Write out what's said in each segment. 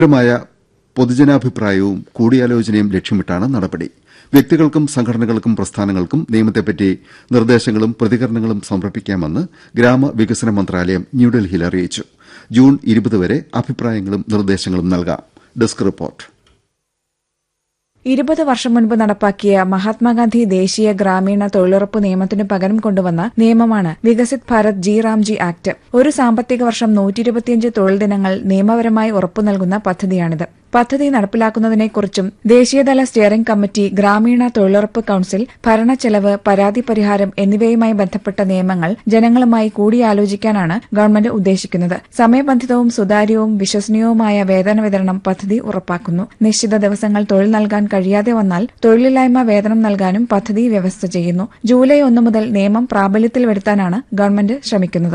മായ പൊതുജനാഭിപ്രായവും കൂടിയാലോചനയും ലക്ഷ്യമിട്ടാണ് നടപടി വ്യക്തികൾക്കും സംഘടനകൾക്കും പ്രസ്ഥാനങ്ങൾക്കും നിയമത്തെപ്പറ്റി നിർദ്ദേശങ്ങളും പ്രതികരണങ്ങളും സമർപ്പിക്കാമെന്ന് ഗ്രാമവികസന മന്ത്രാലയം ന്യൂഡൽഹിയിൽ അറിയിച്ചു ജൂൺ ഇരുപത് വരെ അഭിപ്രായങ്ങളും നിർദ്ദേശങ്ങളും നൽകാം ഡെസ്ക് റിപ്പോർട്ട് ഇരുപത് വർഷം മുൻപ് നടപ്പാക്കിയ മഹാത്മാഗാന്ധി ദേശീയ ഗ്രാമീണ തൊഴിലുറപ്പ് നിയമത്തിനു പകരം കൊണ്ടുവന്ന നിയമമാണ് Viksit Bharat G RAM G act ഒരു സാമ്പത്തിക വർഷം നൂറ്റിയിരുപത്തിയഞ്ച് തൊഴിൽ ദിനങ്ങൾ നിയമപരമായി ഉറപ്പു നൽകുന്ന പദ്ധതിയാണിത് പദ്ധതി നടപ്പിലാക്കുന്നതിനെക്കുറിച്ചും ദേശീയതല സ്റ്റിയറിംഗ് കമ്മിറ്റി ഗ്രാമീണ തൊഴിലുറപ്പ് കൌൺസിൽ ഭരണച്ചെലവ് പരാതി പരിഹാരം എന്നിവയുമായി ബന്ധപ്പെട്ട നിയമങ്ങൾ ജനങ്ങളുമായി കൂടിയാലോചിക്കാനാണ് ഗവൺമെന്റ് ഉദ്ദേശിക്കുന്നത് സമയബന്ധിതവും സുതാര്യവും വിശ്വസനീയവുമായ വേതന വിതരണം പദ്ധതി ഉറപ്പാക്കുന്നു നിശ്ചിത ദിവസങ്ങൾ തൊഴിൽ നൽകാൻ കഴിയാതെ വന്നാൽ തൊഴിലില്ലായ്മ വേതനം നൽകാനും പദ്ധതി വ്യവസ്ഥ ചെയ്യുന്നു ജൂലൈ ഒന്ന് മുതൽ നിയമം പ്രാബല്യത്തിൽ വരുത്താനാണ് ഗവൺമെന്റ് ശ്രമിക്കുന്നത്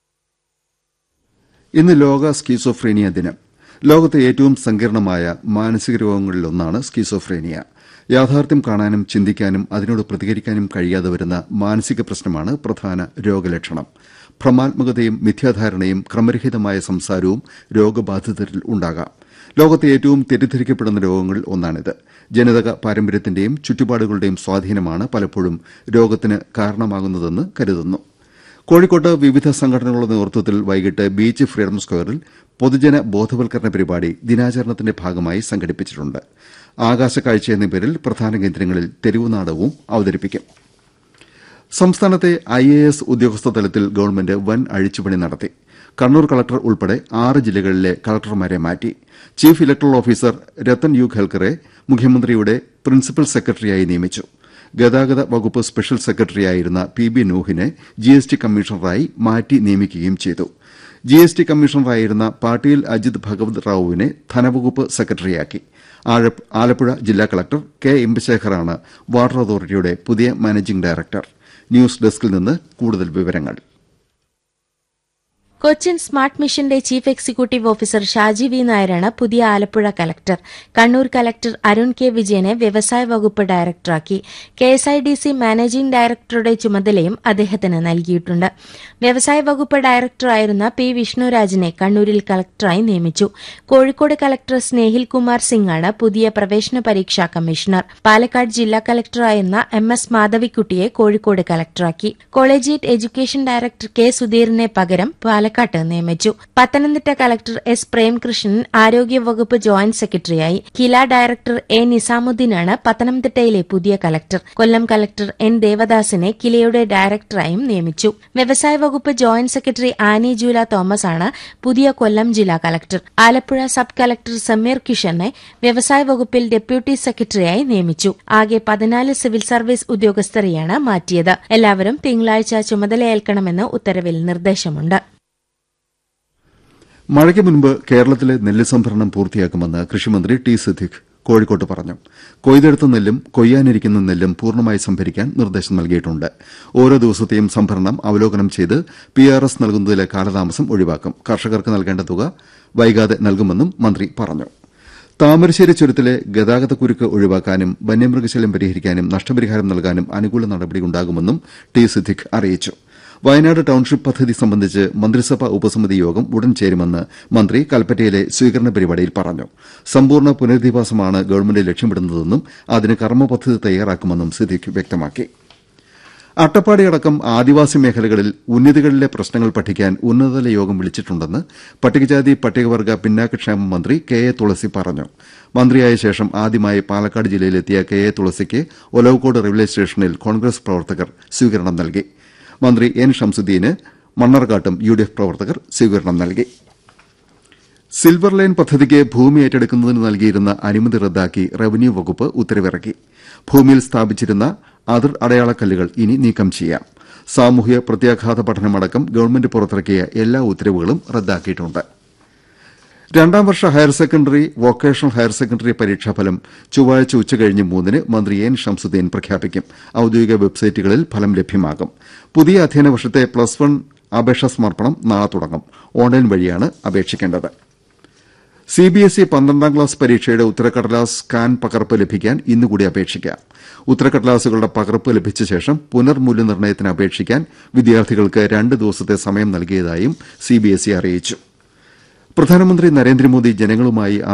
ഇന്ന് ലോക സ്കീസോഫ്രീനിയ ദിനം ലോകത്തെ ഏറ്റവും സങ്കീർണമായ മാനസിക രോഗങ്ങളിലൊന്നാണ് സ്കീസോഫ്രീനിയ യാഥാർത്ഥ്യം കാണാനും ചിന്തിക്കാനും അതിനോട് പ്രതികരിക്കാനും കഴിയാതെ വരുന്ന മാനസിക പ്രശ്നമാണ് പ്രധാന രോഗലക്ഷണം ഭ്രമാത്മകതയും മിഥ്യാധാരണയും ക്രമരഹിതമായ സംസാരവും രോഗബാധിതരിൽ ഉണ്ടാകാം ലോകത്തെ ഏറ്റവും തെറ്റിദ്ധരിക്കപ്പെടുന്ന രോഗങ്ങളിൽ ഒന്നാണിത് ജനിതക പാരമ്പര്യത്തിന്റെയും ചുറ്റുപാടുകളുടെയും സ്വാധീനമാണ് പലപ്പോഴും രോഗത്തിന് കാരണമാകുന്നതെന്ന് കരുതുന്നു കോഴിക്കോട്ട് വിവിധ സംഘടനകളുടെ നേതൃത്വത്തിൽ വൈകിട്ട് ബീച്ച് ഫ്രീഡം സ്ക്വയറിൽ പൊതുജന ബോധവൽക്കരണ പരിപാടി ദിനാചരണത്തിന്റെ ഭാഗമായി സംഘടിപ്പിച്ചിട്ടുണ്ട് ആകാശക്കാഴ്ച എന്ന പേരിൽ പ്രധാന കേന്ദ്രങ്ങളിൽ തെരുവുനാടകവും അവതരിപ്പിക്കും സംസ്ഥാനത്തെ ഐ എ എസ് ഉദ്യോഗസ്ഥ തലത്തിൽ ഗവൺമെന്റ് വൻ അഴിച്ചുപണി നടത്തി കണ്ണൂർ കളക്ടർ ഉൾപ്പെടെ ആറ് ജില്ലകളിലെ കളക്ടർമാരെ മാറ്റി chief electoral officer Rathan U ഖൽക്കറെ മുഖ്യമന്ത്രിയുടെ പ്രിൻസിപ്പൽ സെക്രട്ടറിയായി നിയമിച്ചു ഗതാഗത വകുപ്പ് സ്പെഷ്യൽ സെക്രട്ടറിയായിരുന്ന പി ബി നൂഹിനെ ജി എസ് ടി കമ്മീഷണറായി മാറ്റി നിയമിക്കുകയും ചെയ്തു ജി എസ് ടി കമ്മീഷണറായിരുന്ന പാട്ടീൽ അജിത് ഭഗവത് റാവുവിനെ ധനവകുപ്പ് സെക്രട്ടറിയാക്കി ആലപ്പുഴ ജില്ലാ കളക്ടർ കെ ഇമ്പശേഖറാണ് വാട്ടർ അതോറിറ്റിയുടെ പുതിയ മാനേജിംഗ് ഡയറക്ടർ ന്യൂസ് ഡെസ്കിൽ നിന്ന് കൂടുതൽ വിവരങ്ങൾ കൊച്ചിൻ സ്മാർട്ട് മിഷന്റെ chief executive officer Shaji V നായരാണ് പുതിയ Alappuzha collector Kannur collector Arun K വിജയനെ വ്യവസായ വകുപ്പ് ഡയറക്ടറാക്കി കെഎസ്ഐഡിസി മാനേജിംഗ് ഡയറക്ടറുടെ ചുമതലയും അദ്ദേഹത്തിന് നൽകിയിട്ടുണ്ട് വ്യവസായ വകുപ്പ് ഡയറക്ടറായിരുന്ന പി വിഷ്ണുരാജിനെ കണ്ണൂരിൽ കലക്ടറായി നിയമിച്ചു കോഴിക്കോട് കലക്ടർ സ്നേഹിൽ കുമാർ സിംഗാണ് പുതിയ പ്രവേശന പരീക്ഷാ കമ്മീഷണർ പാലക്കാട് ജില്ലാ കലക്ടറായിരുന്ന എം എസ് മാധവിക്കുട്ടിയെ കോഴിക്കോട് കലക്ടറാക്കി കോളേജിയറ്റ് എഡ്യൂക്കേഷൻ ഡയറക്ടർ കെ സുധീറിനെ പകരം പാലക്കാട്ട് നിയമിച്ചു പത്തനംതിട്ട കലക്ടർ എസ് പ്രേംകൃഷ്ണൻ ആരോഗ്യവകുപ്പ് ജോയിന്റ് സെക്രട്ടറിയായി കില ഡയറക്ടർ എ നിസാമുദ്ദീനാണ് പത്തനംതിട്ടയിലെ പുതിയ കലക്ടർ കൊല്ലം കലക്ടർ എൻ ദേവദാസിനെ കിലയുടെ ഡയറക്ടറായും നിയമിച്ചു വ്യവസായ വകുപ്പ് ജോയിന്റ് സെക്രട്ടറി ആനി ജൂല തോമസ് ആണ് പുതിയ കൊല്ലം ജില്ലാ collector Alappuzha sub collector Sameer കിഷനെ വ്യവസായ വകുപ്പിൽ ഡെപ്യൂട്ടി സെക്രട്ടറിയായി നിയമിച്ചു ആകെ പതിനാല് സിവിൽ സർവീസ് ഉദ്യോഗസ്ഥരെയാണ് മാറ്റിയത് എല്ലാവരും തിങ്കളാഴ്ച ചുമതലയേൽക്കണമെന്ന് ഉത്തരവിൽ നിർദ്ദേശമുണ്ട് മഴയ്ക്ക് മുൻപ് കേരളത്തിലെ നെല്ല് സംഭരണം പൂർത്തിയാക്കുമെന്ന് കൃഷിമന്ത്രി ടി സിദ്ദിഖ് കോഴിക്കോട്ട് പറഞ്ഞു കൊയ്തെടുത്ത നെല്ലും കൊയ്യാനിരിക്കുന്ന നെല്ലും പൂർണ്ണമായി സംഭരിക്കാൻ നിർദ്ദേശം നൽകിയിട്ടുണ്ട് ഓരോ ദിവസത്തെയും സംഭരണം അവലോകനം ചെയ്ത് പി ആർ എസ് നൽകുന്നതിലെ കാലതാമസം ഒഴിവാക്കും കർഷകർക്ക് നൽകേണ്ട തുക വൈകാതെ നൽകുമെന്നും മന്ത്രി പറഞ്ഞു താമരശ്ശേരി ചുരത്തിലെ ഗതാഗതക്കുരുക്ക് ഒഴിവാക്കാനും വന്യമൃഗശല്യം പരിഹരിക്കാനും നഷ്ടപരിഹാരം നൽകാനും അനുകൂല നടപടിയുണ്ടാകുമെന്നും ടി സിദ്ദിഖ് അറിയിച്ചു വയനാട് ടൌൺഷിപ്പ് പദ്ധതി സംബന്ധിച്ച് മന്ത്രിസഭാ ഉപസമിതി യോഗം ഉടൻ ചേരുമെന്ന് മന്ത്രി കൽപ്പറ്റയിലെ സ്വീകരണ പരിപാടിയിൽ പറഞ്ഞു സമ്പൂർണ്ണ പുനരധിവാസമാണ് ഗവൺമെന്റ് ലക്ഷ്യമിടുന്നതെന്നും അതിന് കർമ്മപദ്ധതി തയ്യാറാക്കുമെന്നും സിദ്ദിഖ് വ്യക്തമാക്കി അട്ടപ്പാടിയടക്കം ആദിവാസി മേഖലകളിൽ ഉന്നതികളിലെ പ്രശ്നങ്ങൾ പഠിക്കാൻ ഉന്നതതല യോഗം വിളിച്ചിട്ടുണ്ടെന്ന് പട്ടികജാതി പട്ടികവർഗ പിന്നാക്കക്ഷേമ മന്ത്രി കെ എ തുളസി പറഞ്ഞു മന്ത്രിയായ ശേഷം ആദ്യമായി പാലക്കാട് ജില്ലയിലെത്തിയ കെ എ തുളസിക്ക് ഒലവക്കോട് റെയിൽവേ സ്റ്റേഷനിൽ കോൺഗ്രസ് പ്രവർത്തകർ സ്വീകരണം നൽകി മന്ത്രി എൻ ഷംസുദ്ദീന് മണ്ണർകാട്ടും യു ഡി എഫ് പ്രവർത്തകർ സ്വീകരണം നൽകി സിൽവർ ലൈൻ പദ്ധതിക്ക് ഭൂമി ഏറ്റെടുക്കുന്നതിന് നൽകിയിരുന്ന അനുമതി റദ്ദാക്കി റവന്യൂ വകുപ്പ് ഉത്തരവിറക്കി ഭൂമിയിൽ സ്ഥാപിച്ചിരുന്ന അതിർ അടയാളക്കല്ലുകൾ ഇനി നീക്കം ചെയ്യാം സാമൂഹ്യ പ്രത്യാഘാത പഠനമടക്കം ഗവൺമെന്റ് പുറത്തിറക്കിയ എല്ലാ ഉത്തരവുകളും റദ്ദാക്കിയിട്ടുണ്ട് രണ്ടാം വർഷ higher secondary vocational higher secondary പരീക്ഷാഫലം ചൊവ്വാഴ്ച ഉച്ചകഴിഞ്ഞ് മൂന്നിന് മന്ത്രി എൻ ഷംസുദ്ദീൻ പ്രഖ്യാപിക്കും ഔദ്യോഗിക വെബ്സൈറ്റുകളിൽ ഫലം ലഭ്യമാകും പുതിയ അധ്യയന വർഷത്തെ പ്ലസ് വൺ അപേക്ഷാ സമർപ്പണം നാളെ തുടങ്ങും ഓൺലൈൻ വഴിയാണ് അപേക്ഷിക്കേണ്ടത് സിബിഎസ്ഇ പന്ത്രണ്ടാം ക്ലാസ് പരീക്ഷയുടെ ഉത്തരക്കടലാസ് സ്കാൻ പകർപ്പ് ലഭിക്കാൻ ഇന്നുകൂടി അപേക്ഷിക്കാം ഉത്തരക്കടലാസുകളുടെ പകർപ്പ് ലഭിച്ച ശേഷം പുനർമൂല്യനിർണ്ണയത്തിന് അപേക്ഷിക്കാൻ വിദ്യാർത്ഥികൾക്ക് രണ്ട് ദിവസത്തെ സമയം നൽകിയതായും സിബിഎസ്ഇ അറിയിച്ചു പ്രധാനമന്ത്രി നരേന്ദ്രമോദി ജനങ്ങളുമായി